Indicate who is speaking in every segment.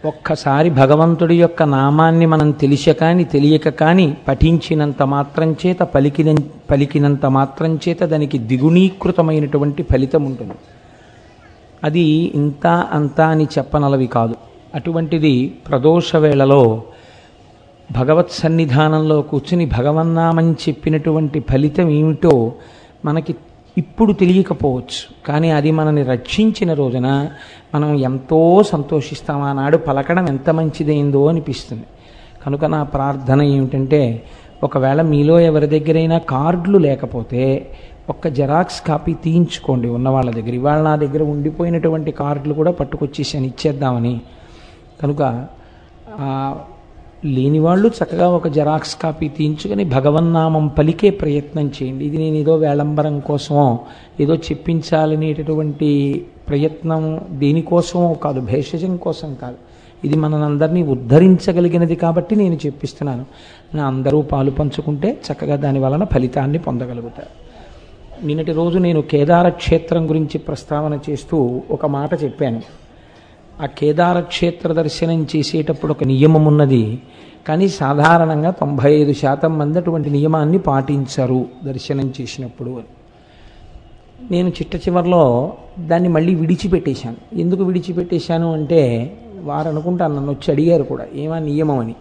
Speaker 1: ఒక్కసారి భగవంతుడి యొక్క నామాన్ని మనం తెలిస కాని తెలియక కాని పఠించినంత మాత్రం చేత పలికిన పలికినంత మాత్రం చేత దానికి ద్విగుణీకృతమైనటువంటి ఫలితం ఉంటుంది అది ఇంత అంత అని చెప్పనలవి కాదు అటువంటిది ప్రదోష వేళలో భగవత్ సన్నిధానంలో కూర్చుని భగవన్నామని చెప్పినటువంటి ఫలితం ఏమిటో మనకి ఇప్పుడు తెలియకపోవచ్చు కానీ అది మనని రక్షించిన రోజున మనం ఎంతో సంతోషిస్తాం ఆనాడు పలకడం ఎంత మంచిదైందో అనిపిస్తుంది కనుక నా ప్రార్థన ఏమిటంటే ఒకవేళ మీలో ఎవరి దగ్గరైనా కార్డులు లేకపోతే ఒక్క జెరాక్స్ కాపీ తీయించుకోండి ఉన్న వాళ్ళ దగ్గర ఇవాళ నా దగ్గర ఉండిపోయినటువంటి కార్డులు కూడా పట్టుకొచ్చేసాను ఇచ్చేద్దామని కనుక లేని వాళ్ళు చక్కగా ఒక జెరాక్స్ కాపీ తీయించుకొని భగవన్నామం పలికే ప్రయత్నం చేయండి ఇది నేను ఏదో వేళంబరం కోసమో ఏదో చెప్పించాలనేటటువంటి ప్రయత్నం దేనికోసమో కాదు భేషజం కోసం కాదు ఇది మనందరినీ ఉద్ధరించగలిగినది కాబట్టి నేను చెప్పిస్తున్నాను నా అందరూ పాలు పంచుకుంటే చక్కగా దాని వలన ఫలితాన్ని పొందగలుగుతారు నిన్నటి రోజు నేను కేదార క్షేత్రం గురించి ప్రస్తావన చేస్తూ ఒక మాట చెప్పాను ఆ కేదార క్షేత్ర దర్శనం చేసేటప్పుడు ఒక నియమం ఉన్నది కానీ సాధారణంగా తొంభై ఐదు శాతం మంది అటువంటి నియమాన్ని పాటించరు దర్శనం చేసినప్పుడు అని నేను చిట్ట చివరిలో దాన్ని మళ్ళీ విడిచిపెట్టేశాను ఎందుకు విడిచిపెట్టేశాను అంటే వారు అనుకుంటాను నన్ను వచ్చి అడిగారు కూడా ఏమా నియమం అని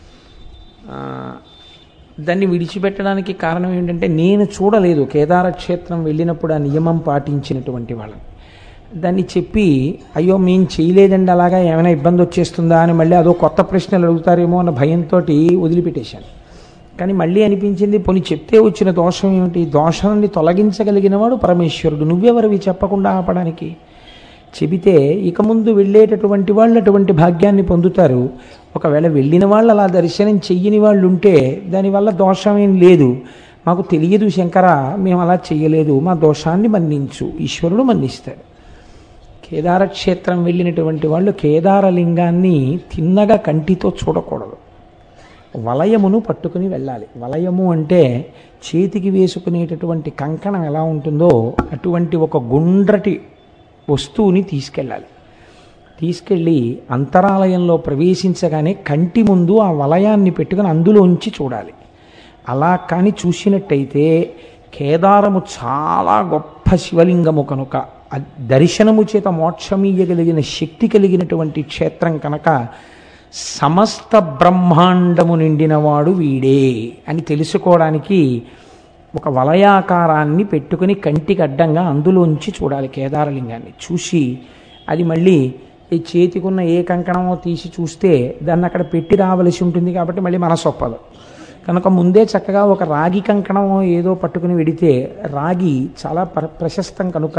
Speaker 1: దాన్ని విడిచిపెట్టడానికి కారణం ఏంటంటే నేను చూడలేదు కేదార క్షేత్రం వెళ్ళినప్పుడు ఆ నియమం పాటించినటువంటి వాళ్ళని దాన్ని చెప్పి అయ్యో మేము చేయలేదండి అలాగా ఏమైనా ఇబ్బంది వచ్చేస్తుందా అని మళ్ళీ అదో కొత్త ప్రశ్నలు అడుగుతారేమో అన్న భయంతో వదిలిపెట్టేశాను కానీ మళ్ళీ అనిపించింది పోనీ చెప్తే వచ్చిన దోషం ఏమిటి దోషాన్ని తొలగించగలిగిన వాడు పరమేశ్వరుడు నువ్వెవరివి చెప్పకుండా ఆపడానికి చెబితే ఇక ముందు వెళ్ళేటటువంటి వాళ్ళు అటువంటి భాగ్యాన్ని పొందుతారు ఒకవేళ వెళ్ళిన వాళ్ళు అలా దర్శనం చెయ్యని వాళ్ళు ఉంటే దానివల్ల దోషం ఏం లేదు మాకు తెలియదు శంకర మేము అలా చెయ్యలేదు మా దోషాన్ని మన్నించు ఈశ్వరుడు మన్నిస్తాడు కేదారక్షేత్రం వెళ్ళినటువంటి వాళ్ళు కేదారలింగాన్ని తిన్నగా కంటితో చూడకూడదు వలయమును పట్టుకుని వెళ్ళాలి వలయము అంటే చేతికి వేసుకునేటటువంటి కంకణం ఎలా ఉంటుందో అటువంటి ఒక గుండ్రటి వస్తువుని తీసుకెళ్ళాలి తీసుకెళ్ళి అంతరాలయంలో ప్రవేశించగానే కంటి ముందు ఆ వలయాన్ని పెట్టుకుని అందులోంచి చూడాలి అలా కానీ చూసినట్టయితే కేదారము చాలా గొప్ప శివలింగము కనుక దర్శనము చేత మోక్షమీయగలిగిన శక్తి కలిగినటువంటి క్షేత్రం కనుక సమస్త బ్రహ్మాండము నిండినవాడు వీడే అని తెలుసుకోవడానికి ఒక వలయాకారాన్ని పెట్టుకుని కంటికి అడ్డంగా అందులోంచి చూడాలి కేదారలింగాన్ని చూసి అది మళ్ళీ ఈ చేతికున్న ఏ కంకణమో తీసి చూస్తే దాన్ని అక్కడ పెట్టి రావలసి ఉంటుంది కాబట్టి మళ్ళీ మనసు ఒప్పదు కనుక ముందే చక్కగా ఒక రాగి కంకణం ఏదో పట్టుకుని వెడితే రాగి చాలా ప్ర ప్రశస్తం కనుక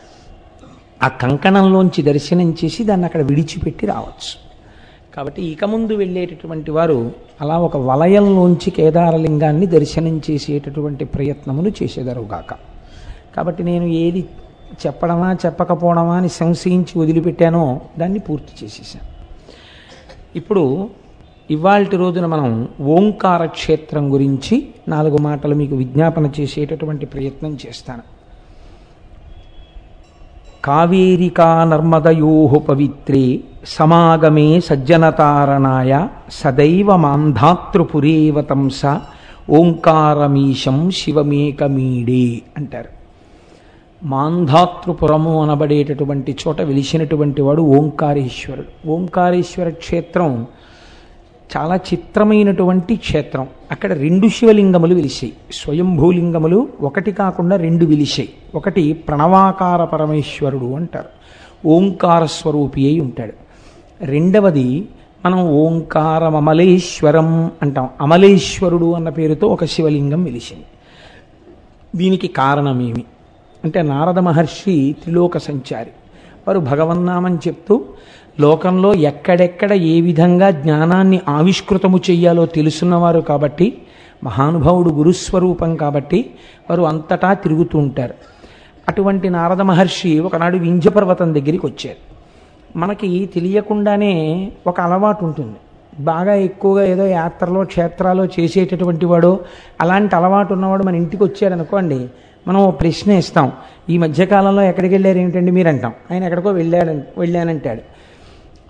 Speaker 1: ఆ కంకణంలోంచి దర్శనం చేసి దాన్ని అక్కడ విడిచిపెట్టి రావచ్చు కాబట్టి ఇక ముందు వెళ్ళేటటువంటి వారు అలా ఒక వలయంలోంచి కేదారలింగాన్ని దర్శనం చేసేటటువంటి ప్రయత్నములు చేసేదరుగాక కాబట్టి నేను ఏది చెప్పడమా చెప్పకపోవడమా అని సంశయించి వదిలిపెట్టానో దాన్ని పూర్తి చేసేసాను ఇప్పుడు ఇవాళ రోజున మనం ఓంకార క్షేత్రం గురించి నాలుగు మాటలు మీకు విజ్ఞాపన చేసేటటువంటి ప్రయత్నం చేస్తాను కావేరికా నర్మదయో పవిత్రే సమాగమే సజ్జనతారణాయ సదైవ మాంధాతృపురేవ తంస ఓంకారమీశం శివమేకమీడే అంటారు మాంధాతృపురము అనబడేటటువంటి చోట వెలిసినటువంటి వాడు ఓంకారేశ్వరుడు ఓంకారేశ్వర క్షేత్రం చాలా చిత్రమైనటువంటి క్షేత్రం అక్కడ రెండు శివలింగములు వెలిసాయి స్వయంభూలింగములు ఒకటి కాకుండా రెండు వెలిసాయి ఒకటి ప్రణవాకార పరమేశ్వరుడు అంటారు ఓంకార స్వరూపి అయి ఉంటాడు రెండవది మనం ఓంకారం అమలేశ్వరం అంటాం అమలేశ్వరుడు అన్న పేరుతో ఒక శివలింగం వెలిసింది దీనికి కారణమేమి అంటే నారద మహర్షి త్రిలోక సంచారి వారు భగవన్నామం చెప్తూ లోకంలో ఎక్కడెక్కడ ఏ విధంగా జ్ఞానాన్ని ఆవిష్కృతము చెయ్యాలో తెలుసున్నవారు కాబట్టి మహానుభావుడు గురుస్వరూపం కాబట్టి వారు అంతటా తిరుగుతూ ఉంటారు అటువంటి నారద మహర్షి ఒకనాడు వింధ్యపర్వతం దగ్గరికి వచ్చారు మనకి తెలియకుండానే ఒక అలవాటు ఉంటుంది బాగా ఎక్కువగా ఏదో యాత్రలో క్షేత్రాలో చేసేటటువంటి వాడు అలాంటి అలవాటు ఉన్నవాడు మన ఇంటికి వచ్చాడనుకోండి మనం ఓ ప్రశ్న ఇస్తాం ఈ మధ్యకాలంలో ఎక్కడికి వెళ్ళారు ఏమిటండి మీరు అంటాం ఆయన ఎక్కడికో వెళ్ళాడు వెళ్ళానంటాడు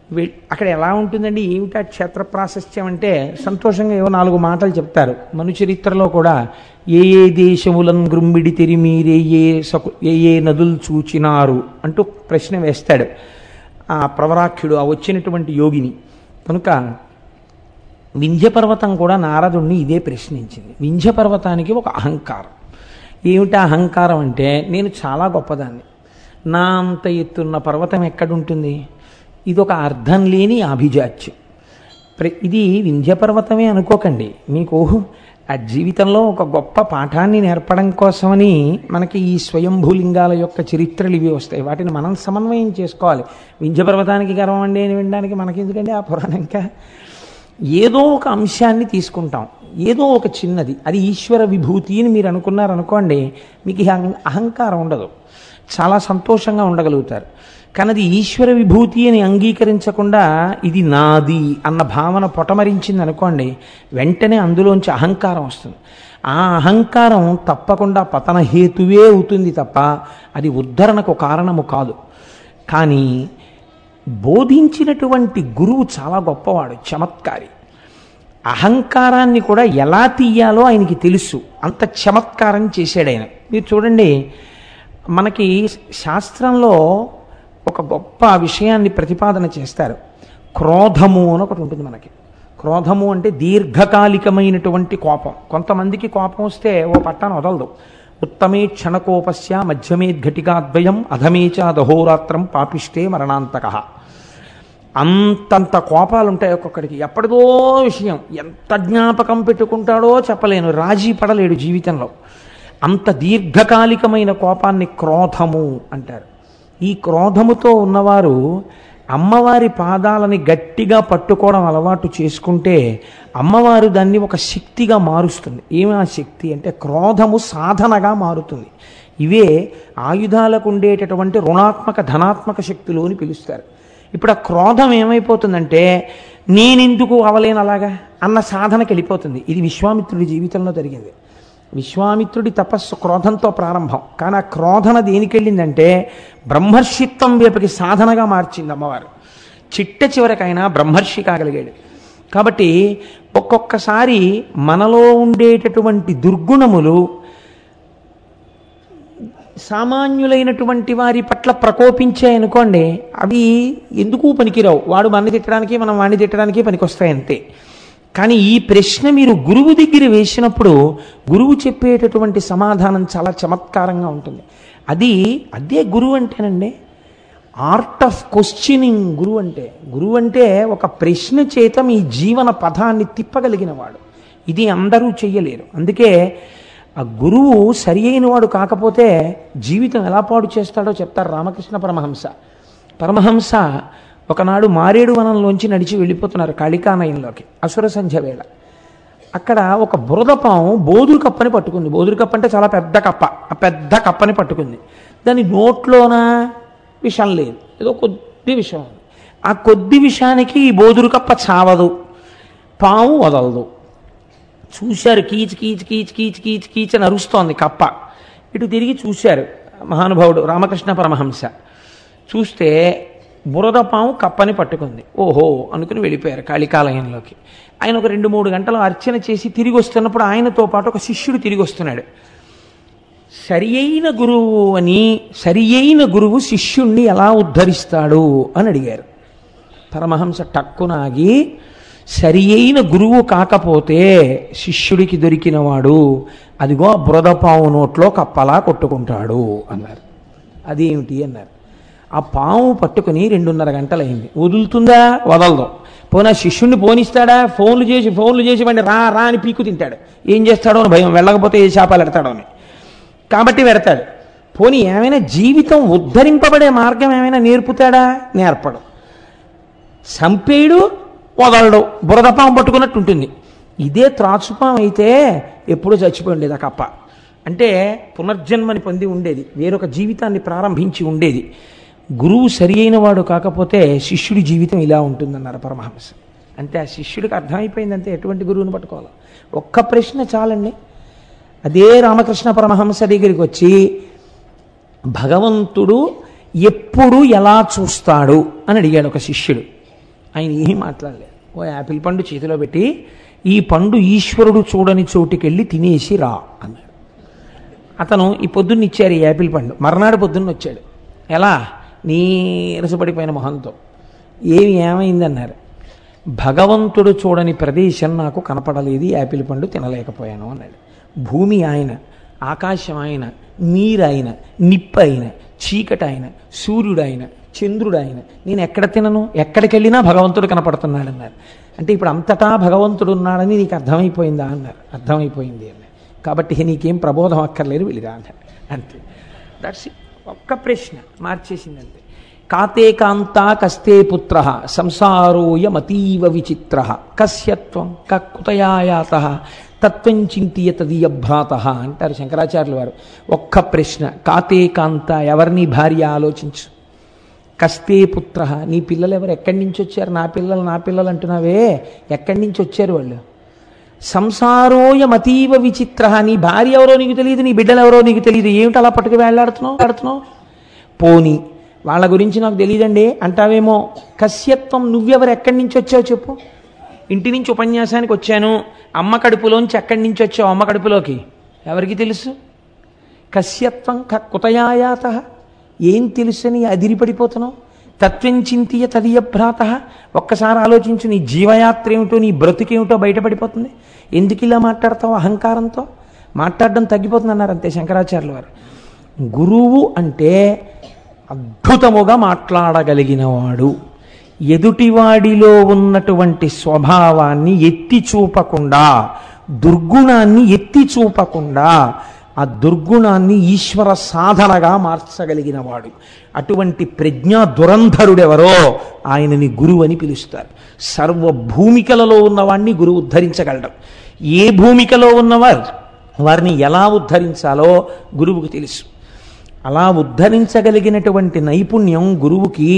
Speaker 1: వె- అక్కడ ఎలా ఉంటుందండి ఏమిటా క్షేత్ర ప్రాశస్త్యం అంటే సంతోషంగా ఏవో నాలుగు మాటలు చెప్తారు మను చరిత్రలో కూడా ఏ ఏ దేశములను గ్రుమ్మిడి తెరిమీరే ఏ సకు ఏ ఏ నదులు చూచినారు అంటూ ప్రశ్న వేస్తాడు ఆ ప్రవరాఖ్యుడు ఆ వచ్చినటువంటి యోగిని కనుక వింధ్యపర్వతం కూడా నారదుణ్ణి ఇదే ప్రశ్నించింది వింధ్యపర్వతానికి ఒక అహంకారం ఏమిటి అహంకారం అంటే నేను చాలా గొప్పదాన్ని నా అంత ఎత్తున్న పర్వతం ఎక్కడుంటుంది ఇది ఒక అర్థం లేని అభిజాత్యం ప్ర- ఇది వింధ్యపర్వతమే అనుకోకండి మీకు ఆ జీవితంలో ఒక గొప్ప పాఠాన్ని నేర్పడం కోసమని మనకి ఈ స్వయంభూలింగాల యొక్క చరిత్రలు ఇవి వస్తాయి వాటిని మనం సమన్వయం చేసుకోవాలి వింధ్యపర్వతానికి గర్వం అండి అని వినడానికి మనకి ఎందుకండి ఆ పురాణం ఇంకా ఏదో ఒక అంశాన్ని తీసుకుంటాం ఏదో ఒక చిన్నది అది ఈశ్వర విభూతి అని మీరు అనుకున్నారనుకోండి మీకు ఈ అహం- అహంకారం ఉండదు చాలా సంతోషంగా ఉండగలుగుతారు కానీ అది ఈశ్వర విభూతి అని అంగీకరించకుండా ఇది నాది అన్న భావన పొటమరించింది అనుకోండి వెంటనే అందులోంచి అహంకారం వస్తుంది ఆ అహంకారం తప్పకుండా పతన హేతువే అవుతుంది తప్ప అది ఉద్ధరణకు కారణము కాదు కానీ బోధించినటువంటి గురువు చాలా గొప్పవాడు చమత్కారి అహంకారాన్ని కూడా ఎలా తీయాలో ఆయనకి తెలుసు అంత చమత్కారం చేశాడు ఆయన మీరు చూడండి మనకి శాస్త్రంలో ఒక గొప్ప విషయాన్ని ప్రతిపాదన చేస్తారు క్రోధము అని ఒకటి ఉంటుంది మనకి క్రోధము అంటే దీర్ఘకాలికమైనటువంటి కోపం కొంతమందికి కోపం వస్తే ఓ పట్టాను వదలదు ఉత్తమే క్షణకోపస్య మధ్యమే ఘటికాద్వయం అధమేచ దహోరాత్రం పాపిష్టే మరణాంతక అంతంత కోపాలు ఉంటాయి ఒక్కొక్కడికి ఎప్పటిదో విషయం ఎంత జ్ఞాపకం పెట్టుకుంటాడో చెప్పలేను రాజీ పడలేడు జీవితంలో అంత దీర్ఘకాలికమైన కోపాన్ని క్రోధము అంటారు ఈ క్రోధముతో ఉన్నవారు అమ్మవారి పాదాలని గట్టిగా పట్టుకోవడం అలవాటు చేసుకుంటే అమ్మవారు దాన్ని ఒక శక్తిగా మారుస్తుంది ఏమి ఆ శక్తి అంటే క్రోధము సాధనగా మారుతుంది ఇవే ఆయుధాలకు ఉండేటటువంటి రుణాత్మక ధనాత్మక శక్తులు అని పిలుస్తారు ఇప్పుడు ఆ క్రోధం ఏమైపోతుందంటే నేనెందుకు అవలేను అలాగా అన్న సాధనకి వెళ్ళిపోతుంది ఇది విశ్వామిత్రుడి జీవితంలో జరిగింది విశ్వామిత్రుడి తపస్సు క్రోధంతో ప్రారంభం కానీ ఆ క్రోధన దేనికి వెళ్ళిందంటే బ్రహ్మర్షిత్వం వైపుకి సాధనగా మార్చింది అమ్మవారు చిట్ట చివరికైనా బ్రహ్మర్షి కాగలిగాడు కాబట్టి ఒక్కొక్కసారి మనలో ఉండేటటువంటి దుర్గుణములు సామాన్యులైనటువంటి వారి పట్ల ప్రకోపించాయనుకోండి అవి ఎందుకు పనికిరావు వాడు మన తిట్టడానికి మనం వాడిని తిట్టడానికి పనికొస్తాయి అంతే కానీ ఈ ప్రశ్న మీరు గురువు దగ్గర వేసినప్పుడు గురువు చెప్పేటటువంటి సమాధానం చాలా చమత్కారంగా ఉంటుంది అది అదే గురువు అంటేనండి ఆర్ట్ ఆఫ్ క్వశ్చనింగ్ గురువు అంటే గురువు అంటే ఒక ప్రశ్న చేత మీ జీవన పథాన్ని తిప్పగలిగిన వాడు ఇది అందరూ చెయ్యలేరు అందుకే ఆ గురువు సరి అయిన వాడు కాకపోతే జీవితం ఎలా పాడు చేస్తాడో చెప్తారు రామకృష్ణ పరమహంస పరమహంస ఒకనాడు మారేడు వనంలోంచి నడిచి వెళ్ళిపోతున్నారు కాళికానయంలోకి అసుర సంధ్య వేళ అక్కడ ఒక బురద పాము బోదురు కప్పని పట్టుకుంది బోదురు కప్ప అంటే చాలా పెద్ద కప్ప ఆ పెద్ద కప్పని పట్టుకుంది దాని నోట్లోన విషం లేదు ఏదో కొద్ది విషం ఉంది ఆ కొద్ది విషానికి ఈ బోదురు కప్ప చావదు పాము వదలదు చూశారు కీచ్ కీచ్ కీచ్ కీచ్ కీచ్ కీచ్ అని అరుస్తోంది కప్ప ఇటు తిరిగి చూశారు మహానుభావుడు రామకృష్ణ పరమహంస చూస్తే బురద పాము కప్పని పట్టుకుంది ఓహో అనుకుని వెళ్ళిపోయారు కాళికాలయంలోకి ఆయన ఒక రెండు మూడు గంటలు అర్చన చేసి తిరిగి వస్తున్నప్పుడు ఆయనతో పాటు ఒక శిష్యుడు తిరిగి వస్తున్నాడు సరి అయిన గురువు అని సరి అయిన గురువు శిష్యుణ్ణి ఎలా ఉద్ధరిస్తాడు అని అడిగారు పరమహంస టక్కునాగి సరి అయిన గురువు కాకపోతే శిష్యుడికి దొరికినవాడు అదిగో ఆ బురదపాము నోట్లో కప్పలా కొట్టుకుంటాడు అన్నారు అదేమిటి అన్నారు ఆ పాము పట్టుకుని రెండున్నర గంటలైంది వదులుతుందా వదలదు పోనా శిష్యుణ్ణి పోనిస్తాడా ఫోన్లు చేసి ఫోన్లు చేసి వాడిని రా రా అని పీకు తింటాడు ఏం చేస్తాడో అని భయం వెళ్ళకపోతే ఏ శాపాలు ఎడతాడో అని కాబట్టి పెడతాడు పోనీ ఏమైనా జీవితం ఉద్ధరింపబడే మార్గం ఏమైనా నేర్పుతాడా నేర్పడు సంపేయుడు వదలడు బురదపాం పట్టుకున్నట్టు ఉంటుంది ఇదే త్రాచుపాం అయితే ఎప్పుడూ చచ్చిపోయిండేది ఆ కప్ప అంటే పునర్జన్మని పొంది ఉండేది వేరొక జీవితాన్ని ప్రారంభించి ఉండేది గురువు సరి అయిన వాడు కాకపోతే శిష్యుడి జీవితం ఇలా ఉంటుందన్నారు పరమహంస అంతే ఆ శిష్యుడికి అర్థమైపోయిందంటే ఎటువంటి గురువుని పట్టుకోవాలి ఒక్క ప్రశ్న చాలండి అదే రామకృష్ణ పరమహంస దగ్గరికి వచ్చి భగవంతుడు ఎప్పుడు ఎలా చూస్తాడు అని అడిగాడు ఒక శిష్యుడు ఆయన ఏం మాట్లాడలేదు ఓ యాపిల్ పండు చేతిలో పెట్టి ఈ పండు ఈశ్వరుడు చూడని చోటుకెళ్ళి తినేసి రా అన్నాడు అతను ఈ పొద్దున్న ఇచ్చారు ఈ యాపిల్ పండు మర్నాడు పొద్దున్న వచ్చాడు ఎలా నీరసపడిపోయిన మొహంతో ఏమి ఏమైందన్నారు భగవంతుడు చూడని ప్రదేశం నాకు కనపడలేదు ఈ యాపిల్ పండు తినలేకపోయాను అన్నాడు భూమి ఆయన ఆకాశం ఆయన నీరు ఆయన నిప్పు ఆయన చీకటి ఆయన సూర్యుడు ఆయన చంద్రుడు ఆయన నేను ఎక్కడ తినను ఎక్కడికి వెళ్ళినా భగవంతుడు కనపడుతున్నాడు అన్నారు అంటే ఇప్పుడు అంతటా భగవంతుడు ఉన్నాడని నీకు అర్థమైపోయిందా అన్నారు అర్థమైపోయింది అన్నారు కాబట్టి నీకేం ప్రబోధం అక్కర్లేదు వెళ్ళిరా అన్నాడు అంతే దట్స్ ఒక్క ప్రశ్న మార్చేసింది అంతే కాతే కాంతా కస్తే పుత్ర సంసారోయమతీవ విచిత్ర కస్యత్వం కకుతయాయాత తత్వం చింతియ తదీయభ్రాత అంటారు శంకరాచార్యులు వారు ఒక్క ప్రశ్న కాతే కాంత ఎవరిని భార్య ఆలోచించు కస్తే పుత్ర నీ పిల్లలు ఎవరు ఎక్కడి నుంచి వచ్చారు నా పిల్లలు నా పిల్లలు అంటున్నావే ఎక్కడి నుంచి వచ్చారు వాళ్ళు సంసారోయమతీవ విచిత్ర నీ భార్య ఎవరో నీకు తెలియదు నీ బిడ్డలు ఎవరో నీకు తెలియదు ఏమిటి అలా పట్టుకు వేళ్లాడుతున్నావు ఆడుతున్నావు పోని వాళ్ళ గురించి నాకు తెలియదండి అంటావేమో కశ్యత్వం నువ్వెవరు ఎక్కడి నుంచి వచ్చావు చెప్పు ఇంటి నుంచి ఉపన్యాసానికి వచ్చాను అమ్మ కడుపులోంచి ఎక్కడి నుంచి వచ్చావు అమ్మ కడుపులోకి ఎవరికి తెలుసు కశ్యత్వం క కుతయాయాత ఏం తెలుసని అదిరిపడిపోతున్నావు తత్వం చింతియ తదియభ్రాత ఒక్కసారి ఆలోచించు నీ జీవయాత్ర ఏమిటో నీ బ్రతుకేమిటో బయటపడిపోతుంది ఎందుకు ఇలా మాట్లాడతావు అహంకారంతో మాట్లాడడం తగ్గిపోతుంది అన్నారు అంతే శంకరాచార్యుల వారు గురువు అంటే అద్భుతముగా మాట్లాడగలిగినవాడు ఎదుటివాడిలో ఉన్నటువంటి స్వభావాన్ని ఎత్తి చూపకుండా దుర్గుణాన్ని ఎత్తి చూపకుండా ఆ దుర్గుణాన్ని ఈశ్వర సాధనగా మార్చగలిగినవాడు అటువంటి ప్రజ్ఞా దురంధరుడెవరో ఆయనని గురువు అని పిలుస్తారు సర్వ భూమికలలో ఉన్నవాడిని గురువు ఉద్ధరించగలడం ఏ భూమికలో ఉన్నవారు వారిని ఎలా ఉద్ధరించాలో గురువుకు తెలుసు అలా ఉద్ధరించగలిగినటువంటి నైపుణ్యం గురువుకి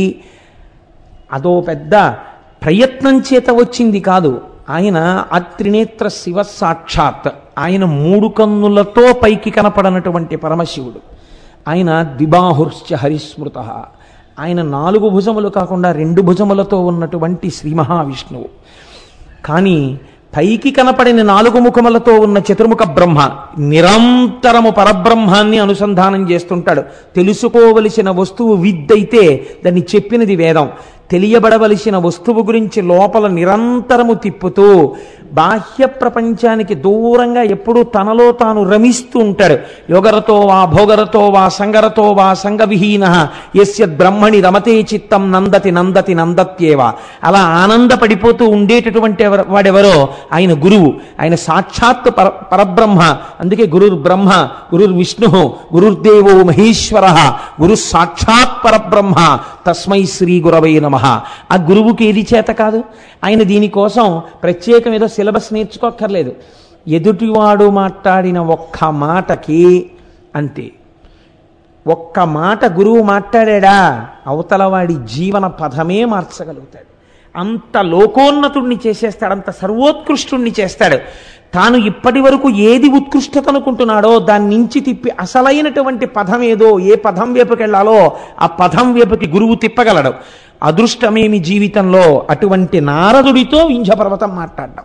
Speaker 1: అదో పెద్ద ప్రయత్నం చేత వచ్చింది కాదు ఆయన అత్రినేత్ర శివ సాక్షాత్ ఆయన మూడు కన్నులతో పైకి కనపడనటువంటి పరమశివుడు ఆయన ద్విబాహుర్శ్చ హరిస్మృత ఆయన నాలుగు భుజములు కాకుండా రెండు భుజములతో ఉన్నటువంటి శ్రీ మహావిష్ణువు కానీ పైకి కనపడిన నాలుగు ముఖములతో ఉన్న చతుర్ముఖ బ్రహ్మ నిరంతరము పరబ్రహ్మాన్ని అనుసంధానం చేస్తుంటాడు తెలుసుకోవలసిన వస్తువు విద్దైతే దాన్ని చెప్పినది వేదం తెలియబడవలసిన వస్తువు గురించి లోపల నిరంతరము తిప్పుతూ బాహ్య ప్రపంచానికి దూరంగా ఎప్పుడూ తనలో తాను రమిస్తూ ఉంటాడు యోగరతో వా భోగరతో వా సంగరతో వా సంగవిహీన ఎస్య బ్రహ్మణి రమతే చిత్తం నందతి నందతి నందత్యేవ అలా ఆనందపడిపోతూ ఉండేటటువంటి ఎవరు వాడెవరో ఆయన గురువు ఆయన సాక్షాత్ పర పరబ్రహ్మ అందుకే గురుర్ బ్రహ్మ గురుర్ విష్ణు గురుర్దేవో మహేశ్వర గురు సాక్షాత్ పరబ్రహ్మ తస్మై శ్రీ గురవై నమ ఆ గురువుకి ఏది చేత కాదు ఆయన దీనికోసం ప్రత్యేకం ఏదో సిలబస్ నేర్చుకోక్కర్లేదు ఎదుటివాడు మాట్లాడిన ఒక్క మాటకి అంతే ఒక్క మాట గురువు మాట్లాడా అవతల వాడి జీవన పథమే మార్చగలుగుతాడు అంత లోకోన్నతుణ్ణి చేసేస్తాడు అంత సర్వోత్కృష్టుణ్ణి చేస్తాడు తాను ఇప్పటి వరకు ఏది ఉత్కృష్టత అనుకుంటున్నాడో దాని నుంచి తిప్పి అసలైనటువంటి పదం ఏదో ఏ పదం వైపుకెళ్లాలో ఆ పదం వైపుకి గురువు తిప్పగలడు అదృష్టమేమి జీవితంలో అటువంటి నారదుడితో వింధ్యపర్వతం మాట్లాడడం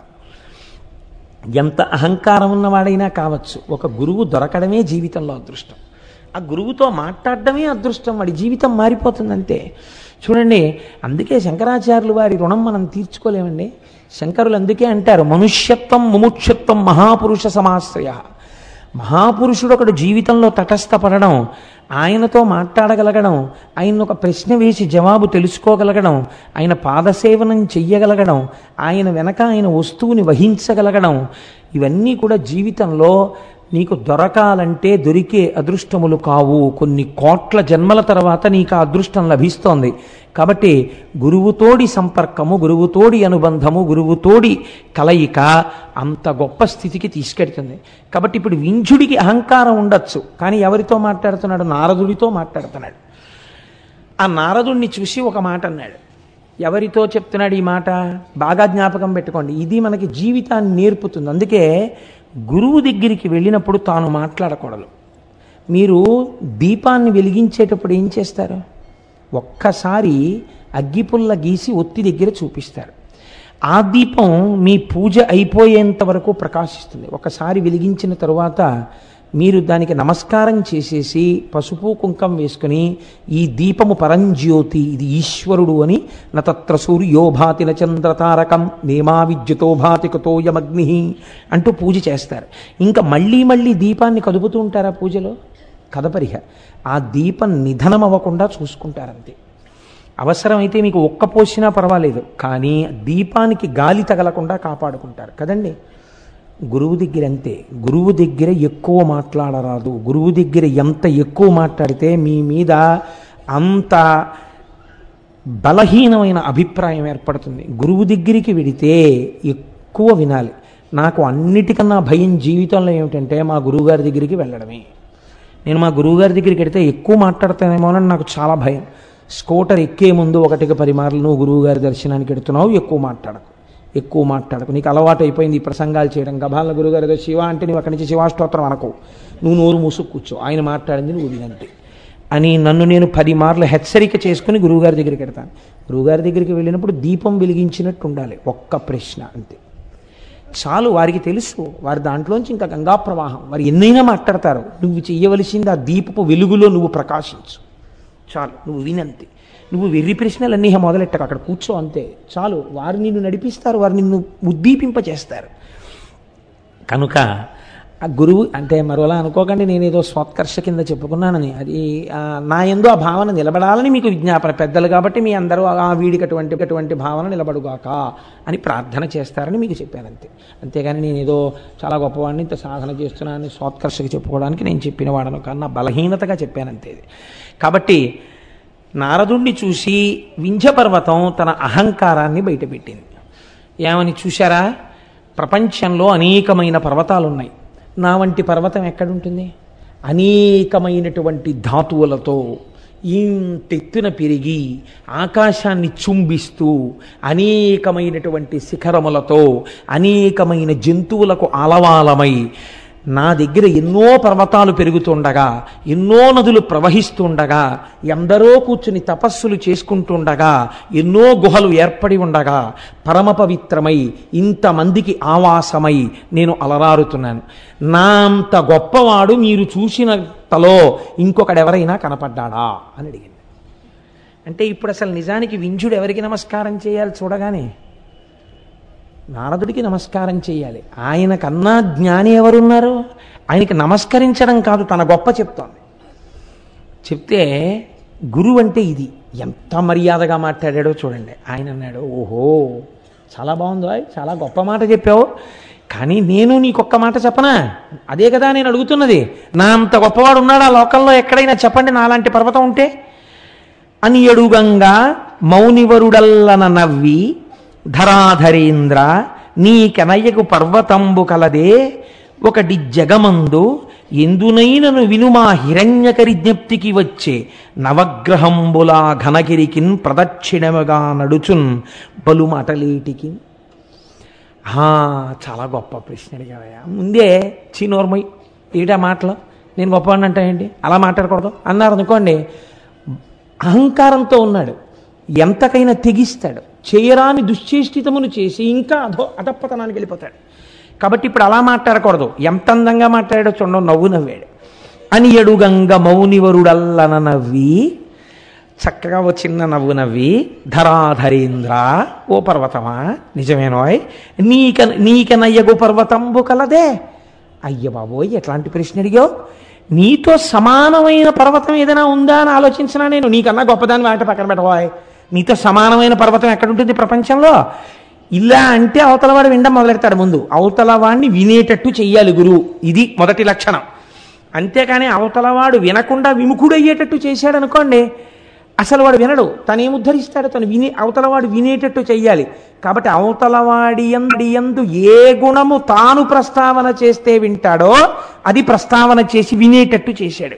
Speaker 1: ఎంత అహంకారం ఉన్నవాడైనా కావచ్చు ఒక గురువు దొరకడమే జీవితంలో అదృష్టం ఆ గురువుతో మాట్లాడడమే అదృష్టం వాడి జీవితం మారిపోతుంది అంతే చూడండి అందుకే శంకరాచార్యులు వారి రుణం మనం తీర్చుకోలేమండి శంకరులు అందుకే అంటారు మనుష్యత్వం ముముక్షత్వం మహాపురుష సమాశ్రయ మహాపురుషుడు ఒకడు జీవితంలో తటస్థపడడం ఆయనతో మాట్లాడగలగడం ఆయన ఒక ప్రశ్న వేసి జవాబు తెలుసుకోగలగడం ఆయన పాదసేవనం చెయ్యగలగడం ఆయన వెనక ఆయన వస్తువుని వహించగలగడం ఇవన్నీ కూడా జీవితంలో నీకు దొరకాలంటే దొరికే అదృష్టములు కావు కొన్ని కోట్ల జన్మల తర్వాత నీకు ఆ అదృష్టం లభిస్తోంది కాబట్టి గురువుతోడి సంపర్కము గురువుతోడి అనుబంధము గురువుతోడి కలయిక అంత గొప్ప స్థితికి తీసుకెడుతుంది కాబట్టి ఇప్పుడు వింజుడికి అహంకారం ఉండొచ్చు కానీ ఎవరితో మాట్లాడుతున్నాడు నారదుడితో మాట్లాడుతున్నాడు ఆ నారదుడిని చూసి ఒక మాట అన్నాడు ఎవరితో చెప్తున్నాడు ఈ మాట బాగా జ్ఞాపకం పెట్టుకోండి ఇది మనకి జీవితాన్ని నేర్పుతుంది అందుకే గురువు దగ్గరికి వెళ్ళినప్పుడు తాను మాట్లాడకూడదు మీరు దీపాన్ని వెలిగించేటప్పుడు ఏం చేస్తారు ఒక్కసారి అగ్గిపుల్ల గీసి ఒత్తి దగ్గర చూపిస్తారు ఆ దీపం మీ పూజ అయిపోయేంత వరకు ప్రకాశిస్తుంది ఒకసారి వెలిగించిన తరువాత మీరు దానికి నమస్కారం చేసేసి పసుపు కుంకం వేసుకుని ఈ దీపము పరంజ్యోతి ఇది ఈశ్వరుడు అని నతత్ర సూర్యో భాతి చంద్రతారకం నేమా విద్యుతో భాతి కుతోయమగ్ని అంటూ పూజ చేస్తారు ఇంకా మళ్ళీ మళ్ళీ దీపాన్ని కదుపుతూ ఉంటారా పూజలో కదపరిహ ఆ దీపం నిధనం అవ్వకుండా చూసుకుంటారంతే అవసరమైతే మీకు ఒక్క పోసినా పర్వాలేదు కానీ దీపానికి గాలి తగలకుండా కాపాడుకుంటారు కదండి గురువు దగ్గర అంతే గురువు దగ్గర ఎక్కువ మాట్లాడరాదు గురువు దగ్గర ఎంత ఎక్కువ మాట్లాడితే మీ మీద అంత బలహీనమైన అభిప్రాయం ఏర్పడుతుంది గురువు దగ్గరికి వెడితే ఎక్కువ వినాలి నాకు అన్నిటికన్నా భయం జీవితంలో ఏమిటంటే మా గురువుగారి దగ్గరికి వెళ్ళడమే నేను మా గురువుగారి దగ్గరికి వెడితే ఎక్కువ మాట్లాడతానేమోనని నాకు చాలా భయం స్కూటర్ ఎక్కే ముందు ఒకటికి పది మార్లు నువ్వు గురువుగారి దర్శనానికి ఎడుతున్నావు ఎక్కువ మాట్లాడకు ఎక్కువ మాట్లాడకు నీకు అలవాటు అయిపోయింది ఈ ప్రసంగాలు చేయడం గభాల గురుగారు ఏదో శివ అంటే నువ్వు అక్కడి నుంచి శివాష్టోత్రం అనకు నువ్వు నోరు మూసుకు కూర్చో ఆయన మాట్లాడింది నువ్వు వినంతే అని నన్ను నేను పది మార్లు హెచ్చరిక చేసుకుని గురువుగారి దగ్గరికి వెడతాను గురువుగారి దగ్గరికి వెళ్ళినప్పుడు దీపం వెలిగించినట్టు ఉండాలి ఒక్క ప్రశ్న అంతే చాలు వారికి తెలుసు వారి దాంట్లోంచి ఇంకా గంగా ప్రవాహం వారు ఎన్నైనా మాట్లాడతారు నువ్వు చెయ్యవలసింది ఆ దీపపు వెలుగులో నువ్వు ప్రకాశించు చాలు నువ్వు వినంతే నువ్వు వెర్రి ప్రశ్నలు అన్నీ మొదలెట్టకు అక్కడ కూర్చో అంతే చాలు వారు నిన్ను నడిపిస్తారు వారు నిన్ను ఉద్దీపింపచేస్తారు కనుక ఆ గురువు అంటే మరోలా అనుకోకండి నేను ఏదో స్వత్కర్ష కింద చెప్పుకున్నానని అది ఆ, నా ఎందు ఆ భావన నిలబడాలని మీకు విజ్ఞాపన పెద్దలు కాబట్టి మీ అందరూ ఆ వీడికి అటువంటి అటువంటి భావన నిలబడుగాక అని ప్రార్థన చేస్తారని మీకు చెప్పాను అంతే అంతేగాని నేను ఏదో చాలా గొప్పవాడిని ఇంత సాధన చేస్తున్నానని స్వత్కర్షకి చెప్పుకోవడానికి నేను చెప్పిన వాడను కన్నా బలహీనతగా చెప్పాను అంతే ఇది. కాబట్టి నారదుణ్ణి చూసి వింధ్యపర్వతం తన అహంకారాన్ని బయటపెట్టింది ఏమని చూశారా ప్రపంచంలో అనేకమైన పర్వతాలు ఉన్నాయి నా వంటి పర్వతం ఎక్కడుంటుంది అనేకమైనటువంటి ధాతువులతో ఇంతెత్తున పెరిగి ఆకాశాన్ని చుంబిస్తూ అనేకమైనటువంటి శిఖరములతో అనేకమైన జంతువులకు ఆలవాలమై నా దగ్గర ఎన్నో పర్వతాలు పెరుగుతుండగా ఎన్నో నదులు ప్రవహిస్తుండగా ఎందరో కూర్చుని తపస్సులు చేసుకుంటుండగా ఎన్నో గుహలు ఏర్పడి ఉండగా పరమ పవిత్రమై ఇంతమందికి ఆవాసమై నేను అలరారుతున్నాను నా అంత గొప్పవాడు మీరు చూసినంతలో ఇంకొకడెవరైనా కనపడ్డాడా అని అడిగింది అంటే ఇప్పుడు అసలు నిజానికి వింజుడు ఎవరికి నమస్కారం చేయాలి చూడగానే నారదుడికి నమస్కారం చేయాలి ఆయన కన్నా జ్ఞాని ఎవరున్నారు ఆయనకి నమస్కరించడం కాదు తన గొప్ప చెప్తోంది చెప్తే గురువు అంటే ఇది ఎంత మర్యాదగా మాట్లాడాడో చూడండి ఆయన అన్నాడు ఓహో చాలా బాగుందో ఆయ్, చాలా గొప్ప మాట చెప్పావు కానీ నేను నీకొక్క మాట చెప్పనా అదే కదా నేను అడుగుతున్నది నా అంత గొప్పవాడు ఉన్నాడు ఆ లోకంలో ఎక్కడైనా చెప్పండి నాలాంటి పర్వతం ఉంటే అని ఎడుగంగా మౌనివరుడల్లన నవ్వి ధరాధరేంద్ర నీ కెనయ్యకు పర్వతంబు కలదే ఒకటి జగమందు ఎందునైనను వినుమా హిరణ్యకరి జ్ఞప్తికి వచ్చే నవగ్రహంబులా ఘనగిరికిన్ ప్రదక్షిణముగా నడుచున్ బలుమటలేటికి ఆ, చాలా గొప్ప ప్రశ్న అడిగావయ్యా ముందే చీనోర్మయ్ ఏటా మాటలు నేను గొప్పవాడిని అంటే ఏంటి అలా మాట్లాడకూడదు అన్నారు అనుకోండి అహంకారంతో ఉన్నాడు ఎంతకైనా తెగిస్తాడు చేయరాని దుశ్చేష్టితమును చేసి ఇంకా అధో అధపతనానికి వెళ్ళిపోతాడు కాబట్టి ఇప్పుడు అలా మాట్లాడకూడదు ఎంత అందంగా మాట్లాడాడో చూడండి నవ్వు నవ్వాడు అని ఎడుగంగ మౌనివరుడల్లన నవ్వి చక్కగా ఓ చిన్న నవ్వు నవ్వి ధరాధరేంద్ర ఓ పర్వతమా నిజమేనోయ్ నీక నీకనయ్యగు పర్వతంబు కలదే అయ్య బాబోయ్ ఎట్లాంటి ప్రశ్న అడిగావు నీతో సమానమైన పర్వతం ఏదైనా ఉందా అని ఆలోచించినా నేను నీకన్నా గొప్పదాని మాట పక్కన పెట్టబోయ్ నీతో సమానమైన పర్వతం ఎక్కడుంటుంది ప్రపంచంలో ఇలా అంటే అవతలవాడు వినడం మొదలెడతాడు ముందు అవతలవాడిని వినేటట్టు చెయ్యాలి గురువు ఇది మొదటి లక్షణం అంతేకాని అవతలవాడు వినకుండా విముఖుడయ్యేటట్టు చేశాడు అనుకోండి అసలు వాడు వినడు తను ఏం ఉద్ధరిస్తాడు తను వినే అవతలవాడు వినేటట్టు చెయ్యాలి కాబట్టి అవతలవాడి యందు యందు ఏ గుణము తాను ప్రస్తావన చేస్తే వింటాడో అది ప్రస్తావన చేసి వినేటట్టు చేశాడు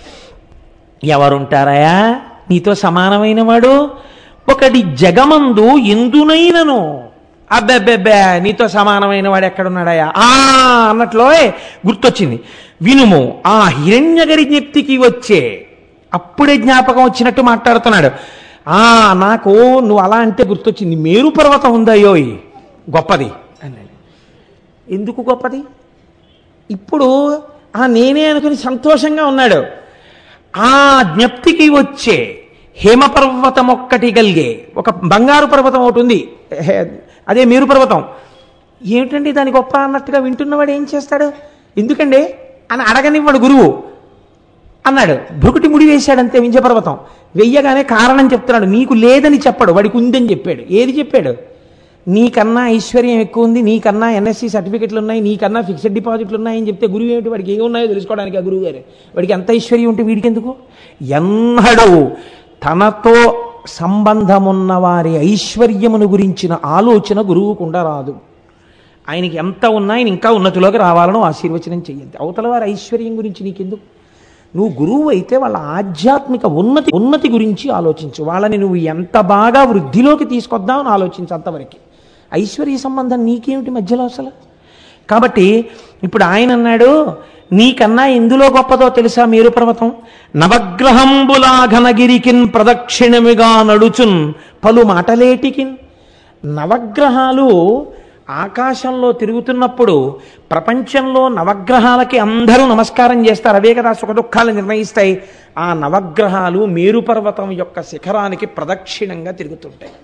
Speaker 1: ఎవరుంటారయా నీతో సమానమైన వాడు ఒకటి జగమందు ఎందునైనను అబ్బెబ్బెబ్బే నీతో సమానమైన వాడు ఎక్కడున్నాడయా ఆ అన్నట్లో గుర్తొచ్చింది వినుము ఆ హిరణ్యగరి జ్ఞప్తికి వచ్చే అప్పుడే జ్ఞాపకం వచ్చినట్టు మాట్లాడుతున్నాడు ఆ నాకు నువ్వు అలా అంటే గుర్తొచ్చింది మేరు పర్వతం ఉందయ్యోయ్ గొప్పది అన్నాడు ఎందుకు గొప్పది ఇప్పుడు ఆ నేనే అనుకుని సంతోషంగా ఉన్నాడు ఆ జ్ఞప్తికి వచ్చే హేమపర్వతం ఒక్కటి కలిగే ఒక బంగారు పర్వతం ఒకటి ఉంది హే- అదే మేరు పర్వతం ఏమిటండి దాని గొప్ప అన్నట్టుగా వింటున్నవాడు ఏం చేస్తాడు ఎందుకండి అని అడగనివ్వడు గురువు అన్నాడు భృకుటి ముడి వేశాడంతే వింజపర్వతం వెయ్యగానే కారణం చెప్తున్నాడు నీకు లేదని చెప్పడు వాడికి ఉందని చెప్పాడు ఏది చెప్పాడు నీకన్నా ఐశ్వర్యం ఎక్కువ ఉంది నీకన్నా ఎన్ఎస్సి సర్టిఫికెట్లు ఉన్నాయి నీకన్నా ఫిక్స్డ్ డిపాజిట్లు ఉన్నాయని చెప్తే గురువు ఏమిటి వాడికి ఏమి ఉన్నాయో తెలుసుకోవడానికి ఆ గురువు గారు వాడికి ఎంత ఐశ్వర్యం ఉంటే వీడికి ఎందుకు ఎన్నడూ తనతో సంబంధమున్న వారి ఐశ్వర్యమును గురించిన ఆలోచన గురువుకుండా రాదు ఆయనకి ఎంత ఉన్నా ఆయన ఇంకా ఉన్నతిలోకి రావాలని ఆశీర్వచనం చెయ్యండి అవతల వారి ఐశ్వర్యం గురించి నీకెందుకు నువ్వు గురువు అయితే వాళ్ళ ఆధ్యాత్మిక ఉన్నతి ఉన్నతి గురించి ఆలోచించు వాళ్ళని నువ్వు ఎంత బాగా వృద్ధిలోకి తీసుకొద్దామని ఆలోచించు అంతవరకు ఐశ్వర్య సంబంధం నీకేమిటి మధ్యలో అసలు కాబట్టి ఇప్పుడు ఆయన అన్నాడు నీకన్నా ఎందులో గొప్పదో తెలుసా మేరు పర్వతం నవగ్రహంబులా ఘనగిరికిన్ ప్రదక్షిణమిగా నడుచున్ పలు మాటలేటికిన్ నవగ్రహాలు ఆకాశంలో తిరుగుతున్నప్పుడు ప్రపంచంలో నవగ్రహాలకి అందరూ నమస్కారం చేస్తారు అవే కదా సుఖ దుఃఖాలు నిర్ణయిస్తాయి ఆ నవగ్రహాలు మేరు పర్వతం యొక్క శిఖరానికి ప్రదక్షిణంగా తిరుగుతుంటాయి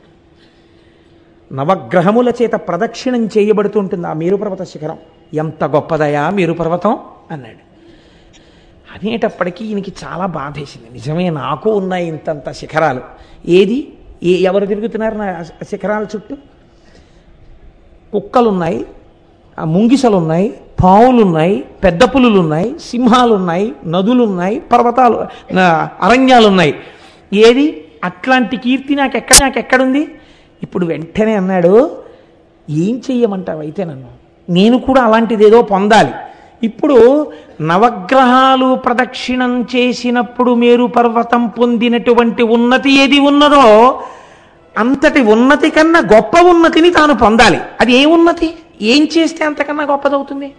Speaker 1: నవగ్రహముల చేత ప్రదక్షిణం చేయబడుతుంటుంది ఆ మేరు పర్వత శిఖరం ఎంత గొప్పదయా మేరు పర్వతం అన్నాడు అనేటప్పటికీ ఈయనకి చాలా బాధేసింది నిజమే నాకు ఉన్నాయి ఇంతంత శిఖరాలు ఏది ఏ ఎవరు తిరుగుతున్నారు నా శిఖరాల చుట్టూ కుక్కలున్నాయి ఆ ముంగిసలున్నాయి పావులున్నాయి పెద్ద పులులున్నాయి సింహాలున్నాయి నదులున్నాయి పర్వతాలు నా అరణ్యాలున్నాయి ఏది అట్లాంటి కీర్తి నాకు ఎక్కడ నాకు ఎక్కడుంది ఇప్పుడు వెంటనే అన్నాడు ఏం చెయ్యమంటావు అయితే నన్ను నేను కూడా అలాంటిది ఏదో పొందాలి ఇప్పుడు నవగ్రహాలు ప్రదక్షిణం చేసినప్పుడు మేరు పర్వతం పొందినటువంటి ఉన్నతి ఏది ఉన్నదో అంతటి ఉన్నతి కన్నా గొప్ప ఉన్నతిని తాను పొందాలి అది ఏ ఉన్నతి ఏం చేస్తే అంతకన్నా గొప్పదవుతుంది